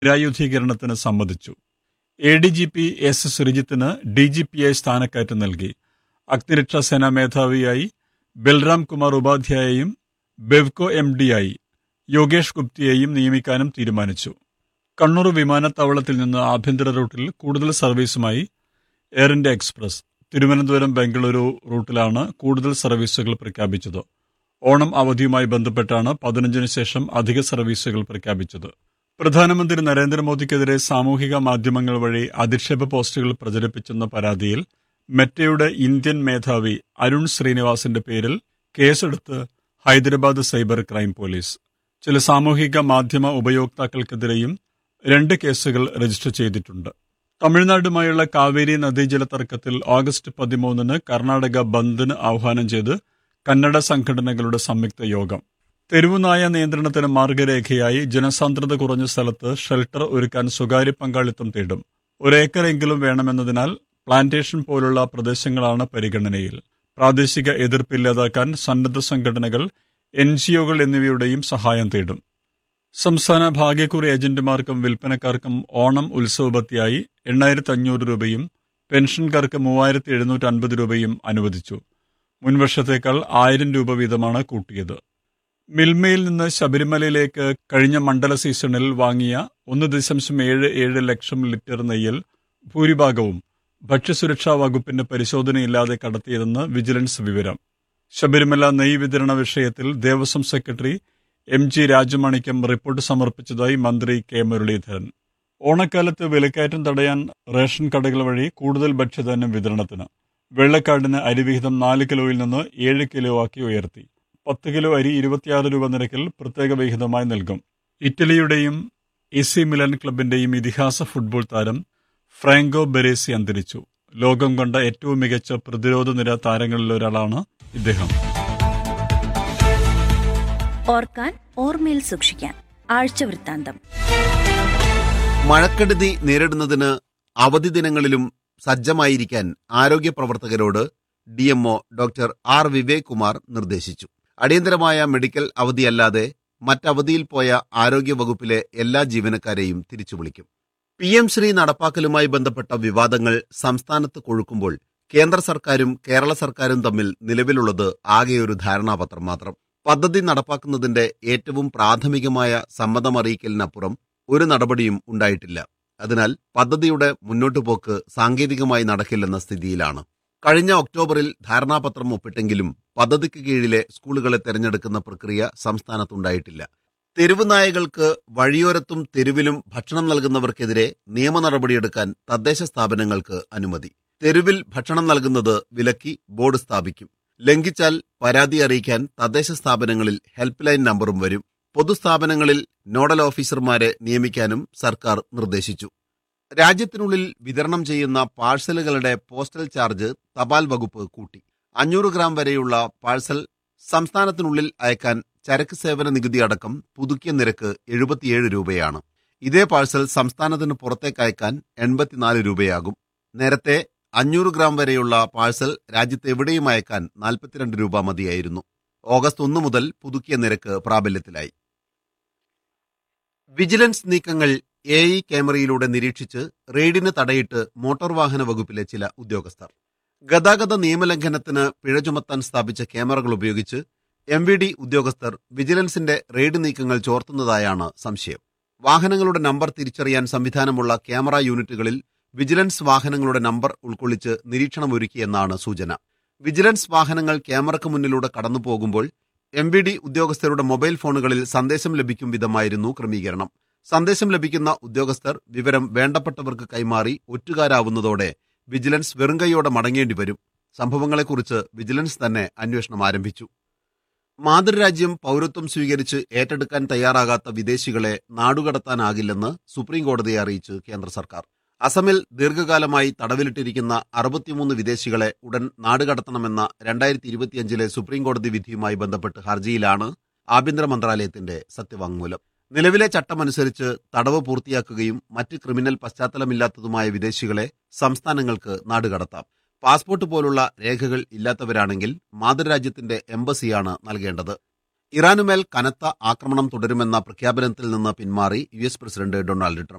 നിരായുധീകരണത്തിന് സമ്മതിച്ചു A D G P S ശ്രീജിത്തിന് D G പിയായി സ്ഥാനക്കയറ്റം നൽകി അഗ്നിരക്ഷാ സേനാ മേധാവിയായി ബൽറാം കുമാർ ഉപാധ്യായയും ബെവ്കോ എം ഡിയായി യോഗേഷ് ഗുപ്തിയെയും നിയമിക്കാനും തീരുമാനിച്ചു കണ്ണൂർ വിമാനത്താവളത്തിൽ നിന്ന് ആഭ്യന്തര റൂട്ടിൽ കൂടുതൽ സർവീസുമായി Air India Express Thiruvananthapuram Bengaluru റൂട്ടിലാണ് കൂടുതൽ സർവീസുകൾ പ്രഖ്യാപിച്ചത് ഓണം അവധിയുമായി ബന്ധപ്പെട്ടാണ് പതിനഞ്ചിന് ശേഷം അധിക സർവീസുകൾ പ്രഖ്യാപിച്ചത് പ്രധാനമന്ത്രി നരേന്ദ്രമോദിക്കെതിരെ സാമൂഹിക മാധ്യമങ്ങൾ വഴി അധിക്ഷേപ പോസ്റ്റുകൾ പ്രചരിപ്പിച്ചെന്ന പരാതിയിൽ മെറ്റയുടെ ഇന്ത്യൻ മേധാവി അരുൺ ശ്രീനിവാസിന്റെ പേരിൽ കേസെടുത്ത് ഹൈദരാബാദ് സൈബർ ക്രൈം പോലീസ് ചില സാമൂഹിക മാധ്യമ ഉപയോക്താക്കൾക്കെതിരെയും രണ്ട് കേസുകൾ രജിസ്റ്റർ ചെയ്തിട്ടുണ്ട് തമിഴ്നാടുമായുള്ള കാവേരി നദീജല തർക്കത്തിൽ ഓഗസ്റ്റ് പതിമൂന്നിന് കർണാടക ബന്ദിന് ആഹ്വാനം ചെയ്ത് കന്നഡ സംഘടനകളുടെ സംയുക്ത യോഗം തെരുവുനായ നിയന്ത്രണത്തിന് മാർഗരേഖയായി ജനസാന്ദ്രത കുറഞ്ഞ സ്ഥലത്ത് ഷെൽട്ടർ ഒരുക്കാൻ സ്വകാര്യ പങ്കാളിത്തം തേടും ഒരേക്കറെങ്കിലും വേണമെന്നതിനാൽ പ്ലാന്റേഷൻ പോലുള്ള പ്രദേശങ്ങളാണ് പരിഗണനയിൽ പ്രാദേശിക എതിർപ്പ് ഇല്ലാതാക്കാൻ സന്നദ്ധ സംഘടനകൾ എൻ ജിഒകൾ എന്നിവയുടെയും സഹായം തേടും സംസ്ഥാന ഭാഗ്യക്കുറി ഏജന്റുമാർക്കും വിൽപ്പനക്കാർക്കും ഓണം ഉത്സവബത്തിയായി എണ്ണായിരത്തി അഞ്ഞൂറ് രൂപയും പെൻഷൻകാർക്ക് മൂവായിരത്തി എഴുന്നൂറ്റി അൻപത് രൂപയും അനുവദിച്ചു മുൻവർഷത്തേക്കാൾ ആയിരം രൂപ വീതമാണ് കൂട്ടിയത് മിൽമയിൽ നിന്ന് ശബരിമലയിലേക്ക് കഴിഞ്ഞ മണ്ഡല സീസണിൽ വാങ്ങിയ ഒന്ന് ദശാംശം ഏഴ് ഏഴ് ലക്ഷം ലിറ്റർ നെയ്യിൽ ഭൂരിഭാഗവും ഭക്ഷ്യസുരക്ഷാ വകുപ്പിന്റെ പരിശോധനയില്ലാതെ കടത്തിയതെന്ന് വിജിലൻസ് വിവരം ശബരിമല നെയ് വിതരണ വിഷയത്തിൽ Devaswom secretary M G Rajamanikyam report സമർപ്പിച്ചതായി മന്ത്രി കെ മുരളീധരൻ ഓണക്കാലത്ത് വിലക്കയറ്റം തടയാൻ റേഷൻ കടകൾ വഴി കൂടുതൽ ഭക്ഷ്യധാന്യം വിതരണത്തിന് വെള്ളക്കാടിന് അരിവിഹിതം നാല് കിലോയിൽ നിന്ന് ഏഴ് കിലോ ആക്കി ഉയർത്തി പത്ത് കിലോ അരി ഇരുപത്തിയാറ് രൂപ നിരക്കിൽ പ്രത്യേക വിഹിതമായി നൽകും ഇറ്റലിയുടെയും എ സി മിലൻ ക്ലബിന്റെയും ഇതിഹാസ ഫുട്ബോൾ താരം ഫ്രാങ്കോ ബെരേസി അന്തരിച്ചു ലോകം കണ്ട ഏറ്റവും മികച്ച പ്രതിരോധ നിര താരങ്ങളിലൊരാളാണ് ഇദ്ദേഹം ഓർക്കാൻ ഓർമ്മയിൽ സൂക്ഷിക്കാൻ ആഴ്ച വൃത്താന്തം മഴക്കെടുതി നേരിടുന്നതിന് അവധി ദിനങ്ങളിലും സജ്ജമായിരിക്കാൻ ആരോഗ്യ പ്രവർത്തകരോട് D M O doctor R Vivek Kumar നിർദ്ദേശിച്ചു അടിയന്തരമായ മെഡിക്കൽ അവധിയല്ലാതെ മറ്റവധിയിൽ പോയ ആരോഗ്യ വകുപ്പിലെ എല്ലാ ജീവനക്കാരെയും തിരിച്ചു വിളിക്കും പി എം ശ്രീ നടപ്പാക്കലുമായി ബന്ധപ്പെട്ട വിവാദങ്ങൾ സംസ്ഥാനത്ത് കൊഴുക്കുമ്പോൾ കേന്ദ്ര സർക്കാരും കേരള സർക്കാരും തമ്മിൽ നിലവിലുള്ളത് ആകെയൊരു ധാരണാപത്രം മാത്രം പദ്ധതി നടപ്പാക്കുന്നതിന്റെ ഏറ്റവും പ്രാഥമികമായ സമ്മതമറിയിക്കലിനപ്പുറം ഒരു നടപടിയും ഉണ്ടായിട്ടില്ല അതിനാൽ പദ്ധതിയുടെ മുന്നോട്ടുപോക്ക് സാങ്കേതികമായി നടക്കില്ലെന്ന സ്ഥിതിയിലാണ് കഴിഞ്ഞ ഒക്ടോബറിൽ ധാരണാപത്രം ഒപ്പിട്ടെങ്കിലും പദ്ധതിക്ക് കീഴിലെ സ്കൂളുകളെ തെരഞ്ഞെടുക്കുന്ന പ്രക്രിയ സംസ്ഥാനത്തുണ്ടായിട്ടില്ല തെരുവ് നായകൾക്ക് വഴിയോരത്തും തെരുവിലും ഭക്ഷണം നൽകുന്നവർക്കെതിരെ നിയമ നടപടിയെടുക്കാൻ തദ്ദേശ സ്ഥാപനങ്ങൾക്ക് അനുമതി തെരുവിൽ ഭക്ഷണം നൽകുന്നത് വിലക്കി ബോർഡ് സ്ഥാപിക്കും ലംഘിച്ചാൽ പരാതി അറിയിക്കാൻ തദ്ദേശ സ്ഥാപനങ്ങളിൽ ഹെൽപ്പ് ലൈൻ നമ്പറും വരും പൊതുസ്ഥാപനങ്ങളിൽ നോഡൽ ഓഫീസർമാരെ നിയമിക്കാനും സർക്കാർ നിർദ്ദേശിച്ചു രാജ്യത്തിനുള്ളിൽ വിതരണം ചെയ്യുന്ന പാഴ്സലുകളുടെ പോസ്റ്റൽ ചാർജ് തപാൽ വകുപ്പ് കൂട്ടി അഞ്ഞൂറ് ഗ്രാം വരെയുള്ള പാഴ്സൽ സംസ്ഥാനത്തിനുള്ളിൽ അയക്കാൻ ചരക്ക് സേവന നികുതി അടക്കം പുതുക്കിയ നിരക്ക് എഴുപത്തിയേഴ് രൂപയാണ് ഇതേ പാഴ്സൽ സംസ്ഥാനത്തിന് പുറത്തേക്ക് അയക്കാൻ എൺപത്തിനാല് രൂപയാകും നേരത്തെ അഞ്ഞൂറ് ഗ്രാം വരെയുള്ള പാഴ്സൽ രാജ്യത്ത് എവിടെയും അയക്കാൻ നാൽപ്പത്തിരണ്ട് രൂപ മതിയായിരുന്നു ഓഗസ്റ്റ് ഒന്ന് മുതൽ പുതുക്കിയ നിരക്ക് പ്രാബല്യത്തിലായി വിജിലൻസ് നീക്കങ്ങൾ എ ഇ ക്യാമറയിലൂടെ നിരീക്ഷിച്ച് റെയ്ഡിന് തടയിട്ട് മോട്ടോർ വാഹന വകുപ്പിലെ ചില ഉദ്യോഗസ്ഥർ ഗതാഗത നിയമലംഘനത്തിന് പിഴ ചുമത്താൻ സ്ഥാപിച്ച ക്യാമറകൾ ഉപയോഗിച്ച് എം വി ഡി ഉദ്യോഗസ്ഥർ വിജിലൻസിന്റെ റെയ്ഡ് നീക്കങ്ങൾ ചോർത്തുന്നതായാണ് സംശയം വാഹനങ്ങളുടെ നമ്പർ തിരിച്ചറിയാൻ സംവിധാനമുള്ള ക്യാമറ യൂണിറ്റുകളിൽ വിജിലൻസ് വാഹനങ്ങളുടെ നമ്പർ ഉൾക്കൊള്ളിച്ച് നിരീക്ഷണമൊരുക്കിയെന്നാണ് സൂചന വിജിലൻസ് വാഹനങ്ങൾ ക്യാമറയ്ക്ക് മുന്നിലൂടെ കടന്നു പോകുമ്പോൾ എം വി ഡി ഉദ്യോഗസ്ഥരുടെ മൊബൈൽ ഫോണുകളിൽ സന്ദേശം ലഭിക്കും വിധമായിരുന്നു ക്രമീകരണം സന്ദേശം ലഭിക്കുന്ന ഉദ്യോഗസ്ഥർ വിവരം വേണ്ടപ്പെട്ടവർക്ക് കൈമാറി ഒറ്റുകാരാവുന്നതോടെ വിജിലൻസ് വെറുങ്കൈയോടെ മടങ്ങേണ്ടി വരും സംഭവങ്ങളെക്കുറിച്ച് വിജിലൻസ് തന്നെ അന്വേഷണം ആരംഭിച്ചു മാതൃരാജ്യം പൗരത്വം സ്വീകരിച്ച് ഏറ്റെടുക്കാൻ തയ്യാറാകാത്ത വിദേശികളെ നാടുകടത്താനാകില്ലെന്ന് സുപ്രീം കോടതിയെ അറിയിച്ച് കേന്ദ്ര സർക്കാർ അസമിൽ ദീർഘകാലമായി തടവിലിട്ടിരിക്കുന്ന അറുപത്തിമൂന്ന് വിദേശികളെ ഉടൻ നാടുകടത്തണമെന്ന രണ്ടായിരത്തി ഇരുപത്തിയഞ്ചിലെ സുപ്രീം കോടതി വിധിയുമായി ബന്ധപ്പെട്ട് ഹർജിയിലാണ് ആഭ്യന്തര മന്ത്രാലയത്തിന്റെ സത്യവാങ്മൂലം നിലവിലെ ചട്ടമനുസരിച്ച് തടവ് പൂർത്തിയാക്കുകയും മറ്റ് ക്രിമിനൽ പശ്ചാത്തലമില്ലാത്തതുമായ വിദേശികളെ സംസ്ഥാനങ്ങൾക്ക് നാടുകടത്താം പാസ്പോർട്ട് പോലുള്ള രേഖകൾ ഇല്ലാത്തവരാണെങ്കിൽ മാതൃരാജ്യത്തിന്റെ എംബസിയാണ് നൽകേണ്ടത് ഇറാനുമേൽ കനത്ത ആക്രമണം തുടരുമെന്ന പ്രഖ്യാപനത്തിൽ നിന്ന് പിന്മാറി U S president Donald Trump